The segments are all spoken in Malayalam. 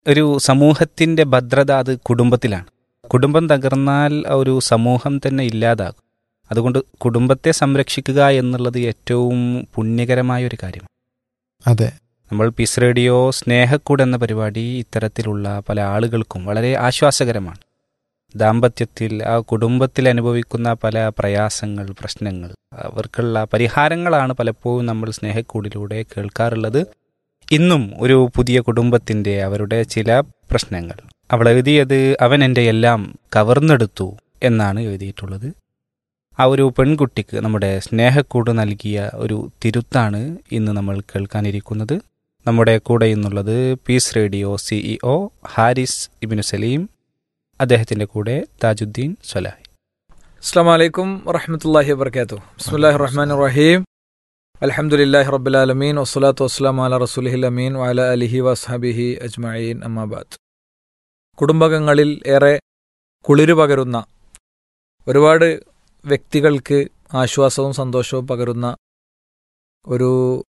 ഒരു സമൂഹത്തിൻ്റെ ഭദ്രത അത് കുടുംബത്തിലാണ് കുടുംബം തകർന്നാൽ ഒരു സമൂഹം തന്നെ ഇല്ലാതാകും അതുകൊണ്ട് കുടുംബത്തെ സംരക്ഷിക്കുക എന്നുള്ളത് ഏറ്റവും പുണ്യകരമായ ഒരു കാര്യമാണ് അതെ നമ്മൾ പീസ് റേഡിയോ സ്നേഹക്കൂട് എന്ന പരിപാടി ഇത്തരത്തിലുള്ള പല ആളുകൾക്കും വളരെ ആശ്വാസകരമാണ് ദാമ്പത്യത്തിൽ ആ കുടുംബത്തിൽ അനുഭവിക്കുന്ന പല പ്രയാസങ്ങൾ പ്രശ്നങ്ങൾ അവർക്കുള്ള പരിഹാരങ്ങളാണ് പലപ്പോഴും നമ്മൾ സ്നേഹക്കൂടിലൂടെ കേൾക്കാറുള്ളത് ഇന്നും ഒരു പുതിയ കുടുംബത്തിൻ്റെ അവരുടെ ചില പ്രശ്നങ്ങൾ അവൾ എഴുതിയത് അവൻ എൻ്റെ എല്ലാം കവർന്നെടുത്തു എന്നാണ് എഴുതിയിട്ടുള്ളത് ആ ഒരു പെൺകുട്ടിക്ക് നമ്മുടെ സ്നേഹക്കൂട് നൽകിയ ഒരു തിരുത്താണ് ഇന്ന് നമ്മൾ കേൾക്കാനിരിക്കുന്നത് നമ്മുടെ കൂടെ ഇന്നുള്ളത് peace radio CEO Haris Ibnu Saleem അദ്ദേഹത്തിൻ്റെ കൂടെ താജുദ്ദീൻ സ്വലാഹി അസ്സാം വലൈക്കും വറഹമത്തല്ലാഹി വബർക്കാത്തു ബിസ്മില്ലാഹി റഹ്മാൻ റഹീം അലഹമുല്ലാഹി റബ്ബുലാലമീൻ വസ്സലാത്തു വസ്സലാം അല റസൂലിഹിൽ അമീൻ വഅല അലിഹി വസ്ഹബിഹി അജ്മഈൻ അമ്മാബാദ് കുടുംബകങ്ങളിൽ ഏറെ കുളിരു പകരുന്ന ഒരുപാട് വ്യക്തികൾക്ക് ആശ്വാസവും സന്തോഷവും പകരുന്ന ഒരു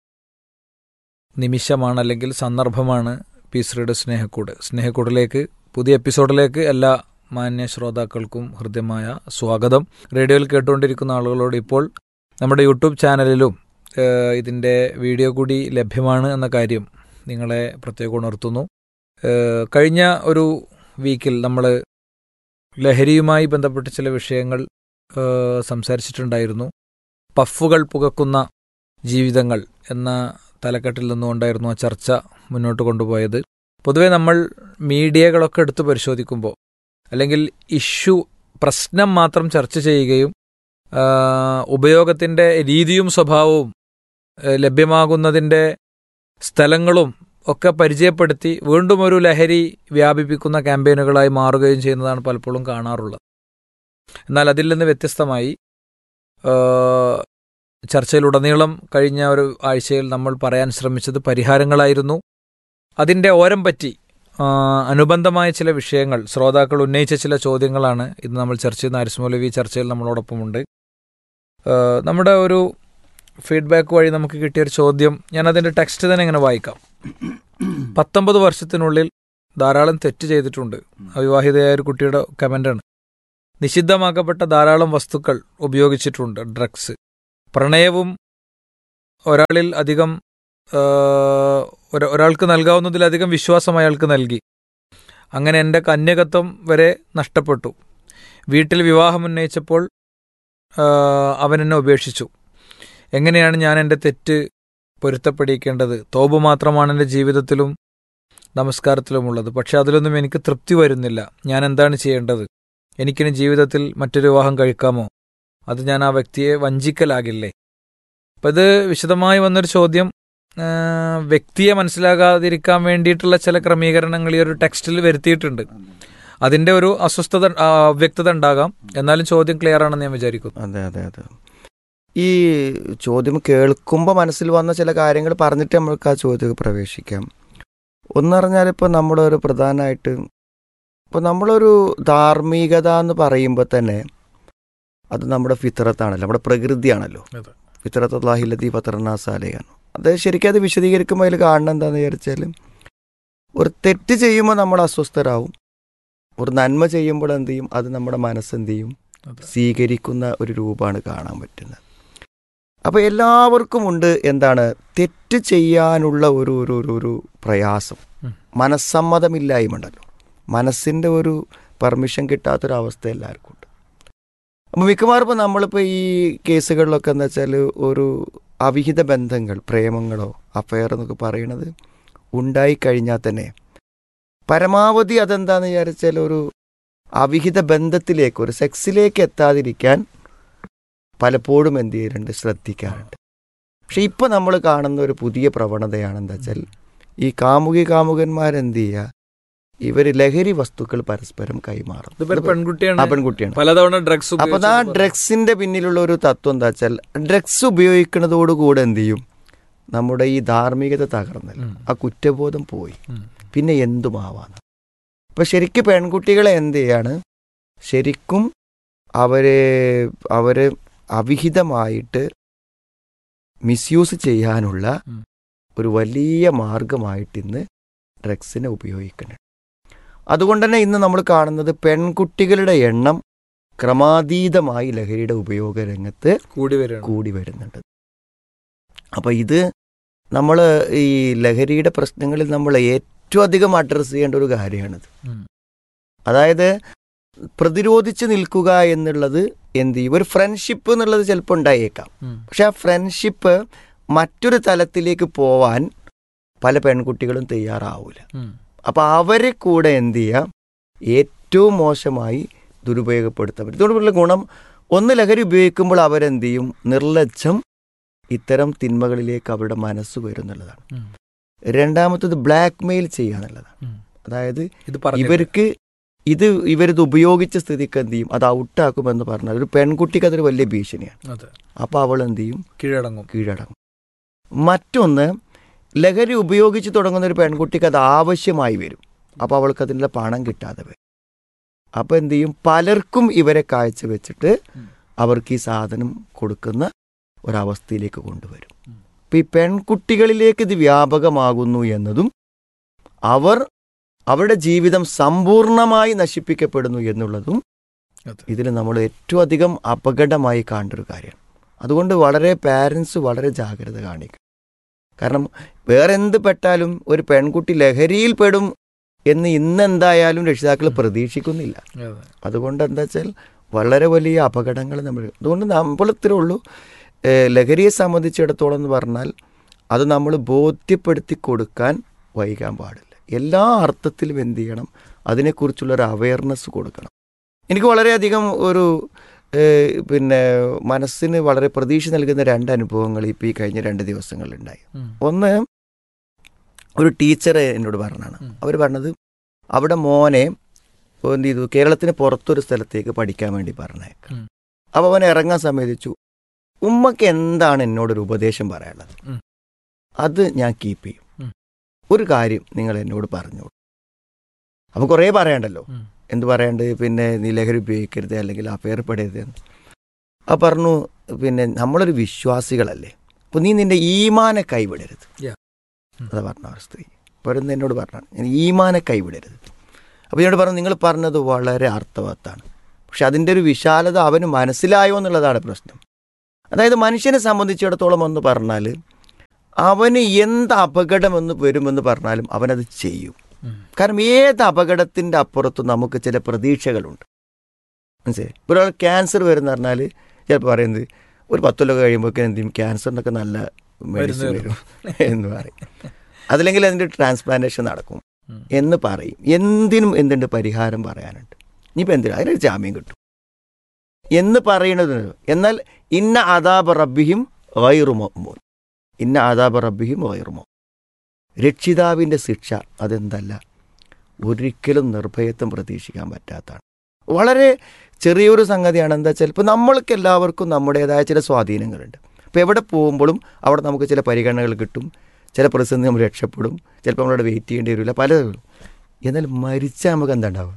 നിമിഷമാണ് അല്ലെങ്കിൽ സന്ദർഭമാണ് പീസ്രിയുടെ സ്നേഹക്കൂട് സ്നേഹക്കൂടിലേക്ക് പുതിയ എപ്പിസോഡിലേക്ക് എല്ലാ മാന്യ ശ്രോതാക്കൾക്കും ഹൃദ്യമായ സ്വാഗതം റേഡിയോയിൽ കേട്ടുകൊണ്ടിരിക്കുന്ന ആളുകളോട് ഇപ്പോൾ നമ്മുടെ യൂട്യൂബ് ചാനലിലും ഏഹ്, ഇതിൻ്റെ വീഡിയോ കൂടി ലഭ്യമാണ് എന്ന കാര്യം നിങ്ങളെ പ്രത്യേകം ഉണർത്തുന്നു ഏഹ്, കഴിഞ്ഞ ഒരു വീക്കിൽ നമ്മൾ ലഹരിയുമായി ബന്ധപ്പെട്ട ചില വിഷയങ്ങൾ ഏഹ്, സംസാരിച്ചിട്ടുണ്ടായിരുന്നു പഫുകൾ പുകക്കുന്ന ജീവിതങ്ങൾ എന്ന തലക്കെട്ടിൽ നിന്നുകൊണ്ടായിരുന്നു ആ ചർച്ച മുന്നോട്ട് കൊണ്ടുപോയത് പൊതുവെ നമ്മൾ മീഡിയകളൊക്കെ എടുത്ത് പരിശോധിക്കുമ്പോൾ അല്ലെങ്കിൽ ഇഷ്യൂ പ്രശ്നം മാത്രം ചർച്ച ചെയ്യുകയും ആ, ഉപയോഗത്തിൻ്റെ രീതിയും സ്വഭാവവും ഏ, ലഭ്യമാകുന്നതിൻ്റെ സ്ഥലങ്ങളും ഒക്കെ പരിചയപ്പെടുത്തി വീണ്ടും ഒരു ലഹരി വ്യാപിപ്പിക്കുന്ന ക്യാമ്പയിനുകളായി മാറുകയും ചെയ്യുന്നതാണ് പലപ്പോഴും കാണാറുള്ളത് എന്നാൽ അതിൽ നിന്ന് വ്യത്യസ്തമായി ആ, ചർച്ചയിലുടനീളം കഴിഞ്ഞ ഒരു ആഴ്ചയിൽ നമ്മൾ പറയാൻ ശ്രമിച്ചത് പരിഹാരങ്ങളായിരുന്നു അതിൻ്റെ ഓരം പറ്റി ആ, അനുബന്ധമായ ചില വിഷയങ്ങൾ ശ്രോതാക്കൾ ഉന്നയിച്ച ചില ചോദ്യങ്ങളാണ് ഇന്ന് നമ്മൾ ചർച്ച ചെയ്യുന്ന ആരിസ് മൗലവി ചർച്ചയിൽ നമ്മളോടൊപ്പമുണ്ട് ആ, നമ്മുടെ ഒരു ഫീഡ്ബാക്ക് വഴി നമുക്ക് കിട്ടിയ ഒരു ചോദ്യം ഞാൻ അതിൻ്റെ ടെക്സ്റ്റ് തന്നെ ഇങ്ങനെ വായിക്കാം പത്തൊമ്പത് വർഷത്തിനുള്ളിൽ ധാരാളം തെറ്റ് ചെയ്തിട്ടുണ്ട് അവിവാഹിതയായ ഒരു കുട്ടിയുടെ കമൻ്റാണ് നിഷിദ്ധമാക്കപ്പെട്ട ധാരാളം വസ്തുക്കൾ ഉപയോഗിച്ചിട്ടുണ്ട് ഡ്രഗ്സ് പ്രണയവും ഒരാളിൽ അധികം ആ, ഒര- ഒരാൾക്ക് നൽകാവുന്നതിലധികം വിശ്വാസം അയാൾക്ക് നൽകി അങ്ങനെ എൻ്റെ കന്യകത്വം വരെ നഷ്ടപ്പെട്ടു വീട്ടിൽ വിവാഹം ഉന്നയിച്ചപ്പോൾ ആ, അവൻ എന്നെ ഉപേക്ഷിച്ചു എങ്ങനെയാണ് ഞാൻ എൻ്റെ തെറ്റ് പൊരുത്തപ്പെടിക്കേണ്ടത് തോപ് മാത്രമാണ് എൻ്റെ ജീവിതത്തിലും നമസ്കാരത്തിലുമുള്ളത് പക്ഷെ അതിലൊന്നും എനിക്ക് തൃപ്തി വരുന്നില്ല ഞാൻ എന്താണ് ചെയ്യേണ്ടത് എനിക്കിനി ജീവിതത്തിൽ മറ്റൊരു വിവാഹം കഴിക്കാമോ അത് ഞാൻ ആ വ്യക്തിയെ വഞ്ചിക്കലാകില്ലേ അപ്പം ഇത് വിശദമായി വന്നൊരു ചോദ്യം ആ, വ്യക്തിയെ മനസ്സിലാകാതിരിക്കാൻ വേണ്ടിയിട്ടുള്ള ചില ക്രമീകരണങ്ങൾ ഈ ഒരു ടെക്സ്റ്റിൽ വരുത്തിയിട്ടുണ്ട് അതിന്റെ ഒരു അസ്വസ്ഥത ആ, അവ്യക്തത ഉണ്ടാകാം എന്നാലും ചോദ്യം ക്ലിയർ ആണെന്ന് ഞാൻ വിചാരിക്കുന്നു അതെ അതെ അതെ ഈ ചോദ്യം കേൾക്കുമ്പോൾ മനസ്സിൽ വന്ന ചില കാര്യങ്ങൾ പറഞ്ഞിട്ട് നമ്മൾക്ക് ആ ചോദ്യം പ്രവേശിക്കാം ഒന്ന് പറഞ്ഞാൽ ഇപ്പോൾ നമ്മുടെ ഒരു പ്രധാനമായിട്ട് ഇപ്പോൾ നമ്മളൊരു ധാർമ്മികത എന്ന് പറയുമ്പോൾ തന്നെ അത് നമ്മുടെ ഫിത്രത്താണല്ലോ നമ്മുടെ പ്രകൃതിയാണല്ലോ അതെ. ഫിത്രത്ത് അള്ളാഹിലതി ഫത്രനാസാലയാണ് അത് ശരിക്കും അത് വിശദീകരിക്കുമ്പോൾ അതിൽ കാണണം എന്താണെന്ന് വിചാരിച്ചാൽ ഒരു തെറ്റ് ചെയ്യുമ്പോൾ നമ്മൾ അസ്വസ്ഥരാകും ഒരു നന്മ ചെയ്യുമ്പോൾ എന്ത് ചെയ്യും അത് നമ്മുടെ മനസ്സെന്ത് ചെയ്യും സ്വീകരിക്കുന്ന ഒരു രൂപമാണ് കാണാൻ പറ്റുന്നത് അപ്പോൾ എല്ലാവർക്കും ഉണ്ട് എന്താണ് തെറ്റ് ചെയ്യാനുള്ള ഒരു ഒരു ഒരു ഒരു പ്രയാസം ഉം. മനസ്സമ്മതമില്ലായ്മ ഉണ്ടല്ലോ മനസ്സിൻ്റെ ഒരു പെർമിഷൻ കിട്ടാത്തൊരവസ്ഥ എല്ലാവർക്കും ഉണ്ട് അപ്പോൾ മിക്കവാറും ഇപ്പോൾ നമ്മളിപ്പോൾ ഈ കേസുകളിലൊക്കെ എന്താ വെച്ചാൽ ഒരു അവിഹിത ബന്ധങ്ങൾ പ്രേമങ്ങളോ അഫയർ എന്നൊക്കെ പറയണത് ഉണ്ടായിക്കഴിഞ്ഞാൽ തന്നെ പരമാവധി അതെന്താന്ന് വിചാരിച്ചാൽ ഒരു അവിഹിത ബന്ധത്തിലേക്ക് ഒരു സെക്സിലേക്ക് എത്താതിരിക്കാൻ പലപ്പോഴും എന്ത് ചെയ്യാറുണ്ട് ശ്രദ്ധിക്കാറുണ്ട് പക്ഷെ ഇപ്പം നമ്മൾ കാണുന്ന ഒരു പുതിയ പ്രവണതയാണ് എന്താ വെച്ചാൽ ഈ കാമുകി കാമുകന്മാരെന്ത് ചെയ്യുക ഇവർ ലഹരി വസ്തുക്കൾ പരസ്പരം കൈമാറും ഇതിപ്പോ ഒരു ആ പെൺകുട്ടിയാണ് പെൺകുട്ടിയാണ് പലതവണ ഡ്രഗ്സ് അപ്പൊ ആ ഡ്രഗ്സിന്റെ പിന്നിലുള്ള ഒരു തത്വം എന്താ വെച്ചാൽ ഡ്രഗ്സ് ഉപയോഗിക്കുന്നതോടുകൂടെ എന്ത് ചെയ്യും നമ്മുടെ ഈ ധാർമ്മികത തകർന്നല്ലോ ആ കുറ്റബോധം പോയി പിന്നെ എന്തുമാവാന്ന് അപ്പൊ ശരിക്കും പെൺകുട്ടികളെ എന്ത് ചെയ്യാണ് ശരിക്കും അവരെ അവര് അവിഹിതമായിട്ട് മിസ്യൂസ് ചെയ്യാനുള്ള ഉം. ഒരു വലിയ മാർഗമായിട്ട് ഇന്ന് ഡ്രഗ്സിനെ ഉപയോഗിക്കുന്നുണ്ട് അതുകൊണ്ട് തന്നെ ഇന്ന് നമ്മൾ കാണുന്നത് പെൺകുട്ടികളുടെ എണ്ണം ക്രമാതീതമായി ലഹരിയുടെ ഉപയോഗ രംഗത്ത് കൂടി വരികയാണ് കൂടി വരുന്നുണ്ട് അപ്പോൾ ഇത് നമ്മൾ ഈ ലഹരിയുടെ പ്രശ്നങ്ങളിൽ നമ്മൾ ഏറ്റവും അധികം അഡ്രസ്സ് ചെയ്യേണ്ട ഒരു കാര്യമാണിത് ഉം. അതായത് പ്രതിരോധിച്ച് നിൽക്കുക എന്നുള്ളത് എന്ത് ചെയ്യും ഒരു ഫ്രണ്ട്ഷിപ്പ് എന്നുള്ളത് ചിലപ്പോൾ ഉണ്ടായേക്കാം ഉം. പക്ഷെ ആ ഫ്രണ്ട്ഷിപ്പ് മറ്റൊരു തലത്തിലേക്ക് പോവാൻ പല പെൺകുട്ടികളും തയ്യാറാവൂല ഉം. അപ്പോൾ അവരെ കൂടെ എന്ത് ചെയ്യാം ഏറ്റവും മോശമായി ദുരുപയോഗപ്പെടുത്താൻ പറ്റും ഇതുകൊണ്ടുള്ള ഗുണം ഒന്ന് ലഹരി ഉപയോഗിക്കുമ്പോൾ അവരെന്ത് ചെയ്യും നിർലജ്ജം ഇത്തരം തിന്മകളിലേക്ക് അവരുടെ മനസ്സ് വരുന്നുള്ളതാണ് ഉം. രണ്ടാമത്തത് ബ്ലാക്ക് മെയിൽ ചെയ്യുക എന്നുള്ളതാണ് ഉം. അതായത് ഇത് പറഞ്ഞു ഇവർക്ക് ഇത് ഇവരിത് ഉപയോഗിച്ച സ്ഥിതിക്ക് എന്ത് ചെയ്യും അത് ഔട്ടാക്കുമെന്ന് പറഞ്ഞാൽ ഒരു പെൺകുട്ടിക്ക് അതൊരു വലിയ ഭീഷണിയാണ് അതെ അപ്പോൾ അവൾ എന്ത് ചെയ്യും കീഴടങ്ങും കീഴടങ്ങും മറ്റൊന്ന് ലഹരി ഉപയോഗിച്ച് തുടങ്ങുന്ന ഒരു പെൺകുട്ടിക്ക് അത് ആവശ്യമായി വരും അപ്പോൾ അവൾക്ക് അതിനുള്ള പണം കിട്ടാതെ വരും അപ്പോൾ എന്ത് ചെയ്യും പലർക്കും ഇവരെ കാഴ്ച വെച്ചിട്ട് ഉം. അവർക്ക് ഈ സാധനം കൊടുക്കുന്ന ഒരവസ്ഥയിലേക്ക് കൊണ്ടുവരും ഉം. അപ്പം ഈ പെൺകുട്ടികളിലേക്ക് ഇത് വ്യാപകമാകുന്നു എന്നതും അവർ അവരുടെ ജീവിതം സമ്പൂർണമായി നശിപ്പിക്കപ്പെടുന്നു എന്നുള്ളതും അതെ. ഇതിൽ നമ്മൾ ഏറ്റവും അധികം അപകടമായി കാണേണ്ട ഒരു കാര്യമാണ് അതുകൊണ്ട് വളരെ പാരൻസ് വളരെ ജാഗ്രത കാണിക്കും കാരണം വേറെ എന്ത് പെട്ടാലും ഒരു പെൺകുട്ടി ലഹരിയിൽ പെടും എന്ന് ഇന്നെന്തായാലും രക്ഷിതാക്കൾ ഉം. പ്രതീക്ഷിക്കുന്നില്ല അതെ അതുകൊണ്ട് എന്താ വെച്ചാൽ വളരെ വലിയ അപകടങ്ങൾ നമ്മൾ അതുകൊണ്ട് നമ്മൾ ഇത്രേ ഉള്ളൂ ഏഹ് ലഹരിയെ സംബന്ധിച്ചിടത്തോളം എന്ന് പറഞ്ഞാൽ അത് നമ്മൾ ബോധ്യപ്പെടുത്തി കൊടുക്കാൻ വൈകാൻ പാടില്ല എല്ലാ അർത്ഥത്തിലും എന്ത് ചെയ്യണം അതിനെക്കുറിച്ചുള്ള ഒരു അവയർനെസ് കൊടുക്കണം എനിക്ക് വളരെയധികം ഒരു ഏഹ് പിന്നെ മനസ്സിന് വളരെ പ്രതീക്ഷ നൽകുന്ന രണ്ട് അനുഭവങ്ങൾ ഇപ്പോൾ ഈ കഴിഞ്ഞ രണ്ട് ദിവസങ്ങളിലുണ്ടായി ഉം. ഒന്ന് ഒരു ടീച്ചർ എന്നോട് പറഞ്ഞാണ് ഉം. അവർ പറഞ്ഞത് അവിടെ മോനെ എന്ത് ചെയ്തു കേരളത്തിന് പുറത്തൊരു സ്ഥലത്തേക്ക് പഠിക്കാൻ വേണ്ടി പറഞ്ഞേക്കാം ഉം. അപ്പോൾ അവൻ ഇറങ്ങാൻ സമ്മതിച്ചു ഉമ്മക്ക് എന്താണ് എന്നോടൊരു ഉപദേശം പറയാനുള്ളത് ഉം. അത് ഞാൻ കീപ്പ് ചെയ്യും ഉം. ഒരു കാര്യം നിങ്ങൾ എന്നോട് പറഞ്ഞു അപ്പോൾ കുറേ പറയണ്ടല്ലോ ഉം. എന്ത് പറയണ്ട് പിന്നെ നീ ലഹരി ഉപയോഗിക്കരുത് അല്ലെങ്കിൽ അഫയർ പെടരുത് എന്ന് ആ പറഞ്ഞു പിന്നെ നമ്മളൊരു വിശ്വാസികളല്ലേ അപ്പോൾ നീ നിന്റെ ഈമാനെ കൈവിടരുത് Yeah. ഉം. അതാ പറഞ്ഞ ആ സ്ത്രീ വരുന്ന എന്നോട് പറഞ്ഞാണ് ഞാൻ ഈമാനെ കൈവിടരുത് അപ്പോൾ എന്നോട് പറഞ്ഞു നിങ്ങൾ പറഞ്ഞത് വളരെ അർത്ഥവത്താണ് പക്ഷെ അതിൻ്റെ ഒരു വിശാലത അവന് മനസ്സിലായോ എന്നുള്ളതാണ് പ്രശ്നം അതായത് മനുഷ്യനെ സംബന്ധിച്ചിടത്തോളം എന്ന് പറഞ്ഞാൽ അവന് എന്ത് അപകടമെന്ന് വരുമെന്ന് പറഞ്ഞാലും അവനത് ചെയ്യും ഉം. കാരണം ഏത് അപകടത്തിൻ്റെ അപ്പുറത്തും നമുക്ക് ചില പ്രതീക്ഷകളുണ്ട് മനസ്സിലായി ഇപ്പോൾ ഒരാൾ ക്യാൻസർ വരുന്ന പറഞ്ഞാൽ ചിലപ്പോൾ പറയുന്നത് ഒരു പത്തൊല്ലൊക്കെ കഴിയുമ്പോഴേക്കും എന്ത് ചെയ്യും ക്യാൻസറിനൊക്കെ നല്ല മെഡിസിൻ മരുന്ന് വരും എന്ന് പറയും അതല്ലെങ്കിൽ അതിൻ്റെ ട്രാൻസ്പ്ലാന്റേഷൻ നടക്കും ഉം. എന്ന് പറയും എന്തിനും എന്തുണ്ട് പരിഹാരം പറയാനുണ്ട് ഇനിയിപ്പോൾ എന്തിനാ അതിനൊരു ജാമ്യം കിട്ടും എന്ന് പറയുന്നത് എന്നാൽ ഇന്ന അതാബ് റബ്ബിഹിം വൈറുമോ ഇന്ന അതാബ് റബ്ബിഹിം വൈറുമോ രക്ഷിതാവിൻ്റെ ശിക്ഷ അതെന്തല്ല ഒരിക്കലും നിർഭയത്വം പ്രതീക്ഷിക്കാൻ പറ്റാത്തതാണ് വളരെ ചെറിയൊരു സംഗതിയാണ് എന്താ വെച്ചാൽ ഇപ്പോൾ നമ്മൾക്ക് എല്ലാവർക്കും നമ്മുടേതായ ചില സ്വാധീനങ്ങളുണ്ട് ഇപ്പോൾ എവിടെ പോകുമ്പോഴും അവിടെ നമുക്ക് ചില പരിഗണനകൾ കിട്ടും ചില പ്രതിസന്ധി നമ്മൾ രക്ഷപ്പെടും ചിലപ്പോൾ നമ്മളവിടെ വെയിറ്റ് ചെയ്യേണ്ടി വരില്ല പല എന്നാൽ മരിച്ചാൽ നമുക്ക് എന്താ ഉണ്ടാവുക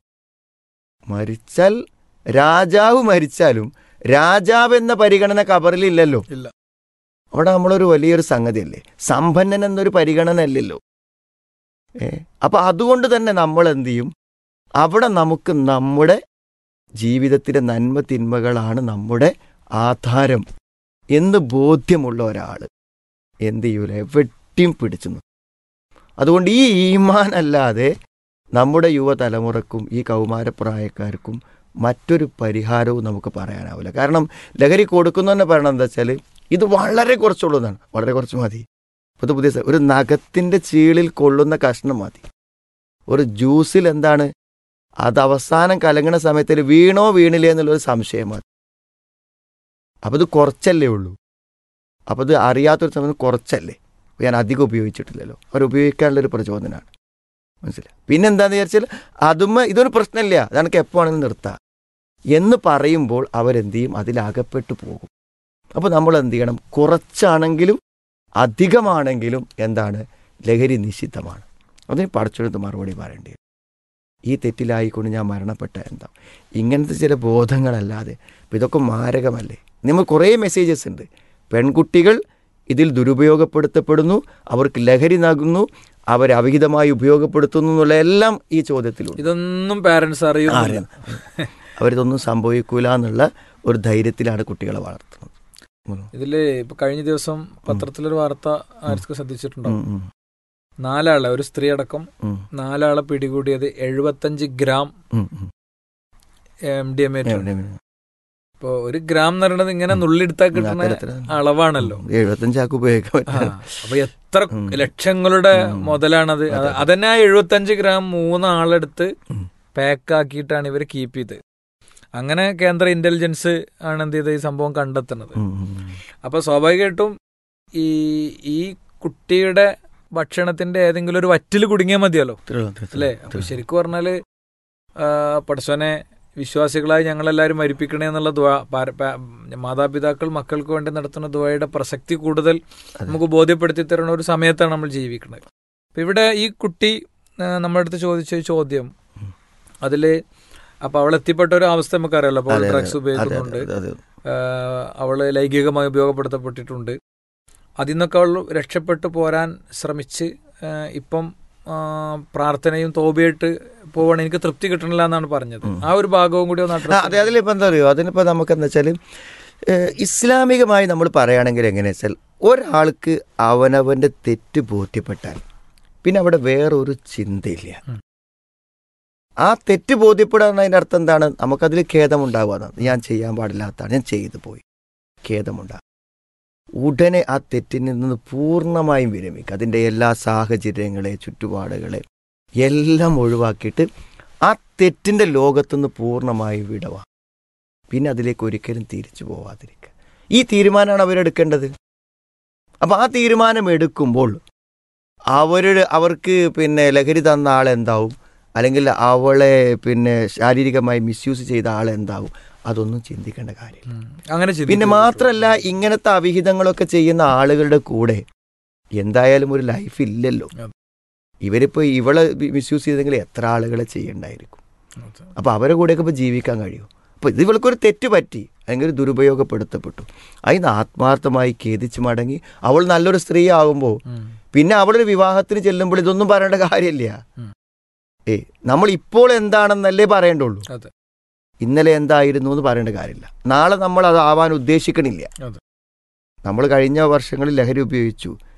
മരിച്ചാൽ രാജാവ് മരിച്ചാലും രാജാവ് എന്ന പരിഗണന കബറിലില്ലല്ലോ ഇല്ല. അവിടെ നമ്മളൊരു വലിയൊരു സംഗതിയല്ലേ സമ്പന്നൻ എന്നൊരു പരിഗണന അല്ലല്ലോ ഏ അപ്പം അതുകൊണ്ട് തന്നെ നമ്മൾ എന്ത് ചെയ്യും അവിടെ നമുക്ക് നമ്മുടെ ജീവിതത്തിലെ നന്മ തിന്മകളാണ് നമ്മുടെ ആധാരം എന്ന് ബോധ്യമുള്ള ഒരാൾ എന്ത് ചെയ്യൂല എവിടെയും പിടിച്ചു നിൽക്കും. അതുകൊണ്ട് ഈ ഈമാൻ അല്ലാതെ നമ്മുടെ യുവതലമുറക്കും ഈ കൗമാരപ്രായക്കാർക്കും മറ്റൊരു പരിഹാരവും നമുക്ക് പറയാനാവില്ല കാരണം ലഹരി കൊടുക്കുന്നു തന്നെ പറയണം എന്താ വെച്ചാൽ ഇത് വളരെ കുറച്ചുള്ളൂ എന്നാണ് വളരെ കുറച്ച് മതി പുതിയ പുതിയ സ- ഒരു നഖത്തിൻ്റെ ചീളിൽ കൊള്ളുന്ന കഷ്ണം മതി ഒരു ജ്യൂസിൽ എന്താണ് അത് അവസാനം കലങ്ങണ സമയത്തിൽ വീണോ വീണില്ലേ എന്നുള്ളൊരു സംശയം മതി അപ്പോൾ ഇത് കുറച്ചല്ലേ ഉള്ളൂ അപ്പോൾ ഇത് അറിയാത്തൊരു സമയത്ത് കുറച്ചല്ലേ അപ്പോൾ ഞാൻ അധികം ഉപയോഗിച്ചിട്ടില്ലല്ലോ അവർ ഉപയോഗിക്കാനുള്ളൊരു പ്രചോദനമാണ് മനസ്സിലായി പിന്നെ എന്താണെന്ന് വിചാരിച്ചാൽ അതുമ്മ ഇതൊരു പ്രശ്നമില്ല അതെനിക്ക് എപ്പോഴാണെങ്കിലും നിർത്താം എന്ന് പറയുമ്പോൾ അവരെന്ത് ചെയ്യും അതിലകപ്പെട്ടു പോകും അപ്പോൾ നമ്മൾ എന്ത് ചെയ്യണം കുറച്ചാണെങ്കിലും അധികമാണെങ്കിലും എന്താണ് ലഹരി നിഷിദ്ധമാണ് അതിന് പഠിച്ചെടുത്ത് മറുപടി പറയേണ്ടി വരും ഈ തെറ്റിലായിക്കൊണ്ട് ഞാൻ മരണപ്പെട്ട എന്താ ഇങ്ങനത്തെ ചില ബോധങ്ങളല്ലാതെ ഇപ്പം ഇതൊക്കെ മാരകമല്ലേ നമ്മൾ കുറേ മെസ്സേജസ് ഉണ്ട് പെൺകുട്ടികൾ ഇതിൽ ദുരുപയോഗപ്പെടുത്തപ്പെടുന്നു അവർക്ക് ലഹരി നൽകുന്നു അവരെ അവിഹിതമായി ഉപയോഗപ്പെടുത്തുന്നു എന്നുള്ള എല്ലാം ഈ ചോദ്യത്തിലുണ്ട് ഇതൊന്നും പാരന്റ്സ് അറിയുന്നില്ല അറിയാം. അവരിതൊന്നും സംഭവിക്കൂല എന്നുള്ള ഒരു ധൈര്യത്തിലാണ് കുട്ടികളെ വളർത്തുന്നത് ഉം. ഇതില് ഇപ്പൊ കഴിഞ്ഞ ദിവസം പത്രത്തിലൊരു വാർത്ത ആർക്കും ശ്രദ്ധിച്ചിട്ടുണ്ടാവും ഉം, ഉം, നാലാളെ ഒരു സ്ത്രീ അടക്കം ഉം, നാലാളെ പിടികൂടിയത് എഴുപത്തഞ്ച് ഗ്രാം ഉം, ഉം. എം ഡി എം എ എവിടെ? ഇപ്പൊ ഒരു ഗ്രാം എന്ന് പറയുന്നത് ഇങ്ങനെ നുള്ളിയെടുത്താൽ കിട്ടുന്ന അത്തരത്തില് അളവാണല്ലോ എഴുപത്തഞ്ചാക്ക് ഉപയോഗിക്കാൻ ആ, പറ്റില്ല അപ്പൊ എത്ര ഉം. ലക്ഷങ്ങളുടെ ഉം. മുതലാണത് അതെ, അതെ. അതന്നെ ആ എഴുപത്തഞ്ച് ഗ്രാം മൂന്നാളെടുത്ത് ഉം. പാക്കാക്കിയിട്ടാണ് ഇവർ കീപ്പ് ചെയ്ത് അങ്ങനെ കേന്ദ്ര ഇന്റലിജൻസ് ആണ് എന്ത് ചെയ്ത് ഈ സംഭവം കണ്ടെത്തുന്നത് ഉം, ഉം. അപ്പൊ സ്വാഭാവികമായിട്ടും ഈ ഈ കുട്ടിയുടെ ഭക്ഷണത്തിന്റെ ഏതെങ്കിലും ഒരു വറ്റിൽ കുടുങ്ങിയാൽ മതിയല്ലോ ഇത്രേ ഉള്ളൂ, ഇത്രേ ഉള്ളൂ. അല്ലേ അപ്പൊ ശരിക്കും പറഞ്ഞാല് ആ, പടച്ചോനെ വിശ്വാസികളായി ഞങ്ങളെല്ലാവരും മരിപ്പിക്കണേ എന്നുള്ള ദ്വാ പാര- പാ- മാതാപിതാക്കൾ മക്കൾക്ക് വേണ്ടി നടത്തുന്ന ദ്വയുടെ പ്രസക്തി കൂടുതൽ അതെ. നമുക്ക് ബോധ്യപ്പെടുത്തി തരുന്ന ഒരു സമയത്താണ് നമ്മൾ ജീവിക്കുന്നത് അപ്പൊ ഇവിടെ ഈ കുട്ടി ആ, നമ്മുടെ അടുത്ത് ചോദിച്ച ഒരു ചോദ്യം ഉം. അതില് അപ്പൊ അവൾ എത്തിപ്പെട്ട ഒരു അവസ്ഥ നമുക്കറിയാലോ അപ്പോൾ അതെ, അതെ, ഡ്രഗ്സ് അതെ, ഉപയോഗിക്കുന്നുണ്ട് അതെ, അതെ. ആഹ് അവള് ലൈംഗികമായി ഉപയോഗപ്പെടുത്തപ്പെട്ടിട്ടുണ്ട് അതിൽ നിന്നൊക്കെ അവൾ രക്ഷപ്പെട്ടു പോരാൻ ശ്രമിച്ച് ആഹ് ഇപ്പം ആഹ് പ്രാർത്ഥനയും തോബിയായിട്ട് പോവാണ് എനിക്ക് തൃപ്തി കിട്ടണില്ല എന്നാണ് പറഞ്ഞത് ഉം. ആ ഒരു ഭാഗവും കൂടി ഒന്ന് ആ, address അതെ അതിലിപ്പോൾ എന്താ അറിയോ അതിനിപ്പോൾ നമുക്ക് എന്താ വെച്ചാൽ ഇസ്ലാമികമായി നമ്മൾ പറയുകയാണെങ്കിൽ എങ്ങനെയാ വെച്ചാൽ ഒരാൾക്ക് അവനവൻ്റെ തെറ്റ് ബോധ്യപ്പെട്ടാൽ പിന്നെ അവിടെ വേറൊരു ചിന്തയില്ല ഉം. ആ തെറ്റ് ബോധ്യപ്പെടുക എന്നതിൻ്റെ അർത്ഥം എന്താണ് നമുക്കതിൽ ഖേദമുണ്ടാവുക ഞാൻ ചെയ്യാൻ പാടില്ലാത്തതാണ് ഞാൻ ചെയ്തു പോയി ഖേദമുണ്ടാകും ഉടനെ ആ തെറ്റിൽ നിന്ന് പൂർണ്ണമായും വിരമിക്കുക അതിൻ്റെ എല്ലാ സാഹചര്യങ്ങളെ ചുറ്റുപാടുകളെ എല്ലാം ഒഴിവാക്കിയിട്ട് ആ തെറ്റിൻ്റെ ലോകത്തുനിന്ന് പൂർണ്ണമായി വിടവാ പിന്നെ അതിലേക്ക് ഒരിക്കലും തിരിച്ചു പോവാതിരിക്കുക ഈ തീരുമാനമാണ് അവരെടുക്കേണ്ടത് അപ്പോൾ ആ തീരുമാനം എടുക്കുമ്പോൾ അവരുടെ അവർക്ക് പിന്നെ ലഹരി തന്ന ആളെന്താവും അല്ലെങ്കിൽ അവളെ പിന്നെ ശാരീരികമായി മിസ്യൂസ് ചെയ്ത ആളെന്താവും അതൊന്നും ചിന്തിക്കേണ്ട കാര്യമില്ല ഉം. അങ്ങനെ ചിന്തിച്ചു. പിന്നെ മാത്രമല്ല ഇങ്ങനത്തെ അവിഹിതങ്ങളൊക്കെ ചെയ്യുന്ന ആളുകളുടെ കൂടെ എന്തായാലും ഒരു ലൈഫ് ഇല്ലല്ലോ അതെ. ഇവരിപ്പോൾ ഇവളെ മിസ്യൂസ് ചെയ്തെങ്കിൽ എത്ര ആളുകളെ ചെയ്യണ്ടായിരിക്കും അതെ. അപ്പോൾ അവരെ കൂടെയൊക്കെ ഇപ്പോൾ ജീവിക്കാൻ കഴിയും അപ്പോൾ ഇത് ഇവൾക്കൊരു തെറ്റ് പറ്റി അല്ലെങ്കിൽ ദുരുപയോഗപ്പെടുത്തപ്പെട്ടു അതിന് ആത്മാർത്ഥമായി ഖേദിച്ച് മടങ്ങി അവൾ നല്ലൊരു സ്ത്രീ ആകുമ്പോൾ ഉം. പിന്നെ അവളൊരു വിവാഹത്തിന് ചെല്ലുമ്പോൾ ഇതൊന്നും പറയേണ്ട കാര്യമില്ല ഉം. ഏ നമ്മൾ ഇപ്പോൾ എന്താണെന്നല്ലേ പറയേണ്ടുള്ളൂ അതെ. ഇന്നലെ എന്തായിരുന്നു എന്ന് പറയേണ്ട കാര്യമില്ല നാളെ നമ്മൾ അത് ആവാൻ ഉദ്ദേശിക്കണില്ല അതെ. നമ്മൾ കഴിഞ്ഞ വർഷങ്ങളിൽ ലഹരി ഉപയോഗിച്ചു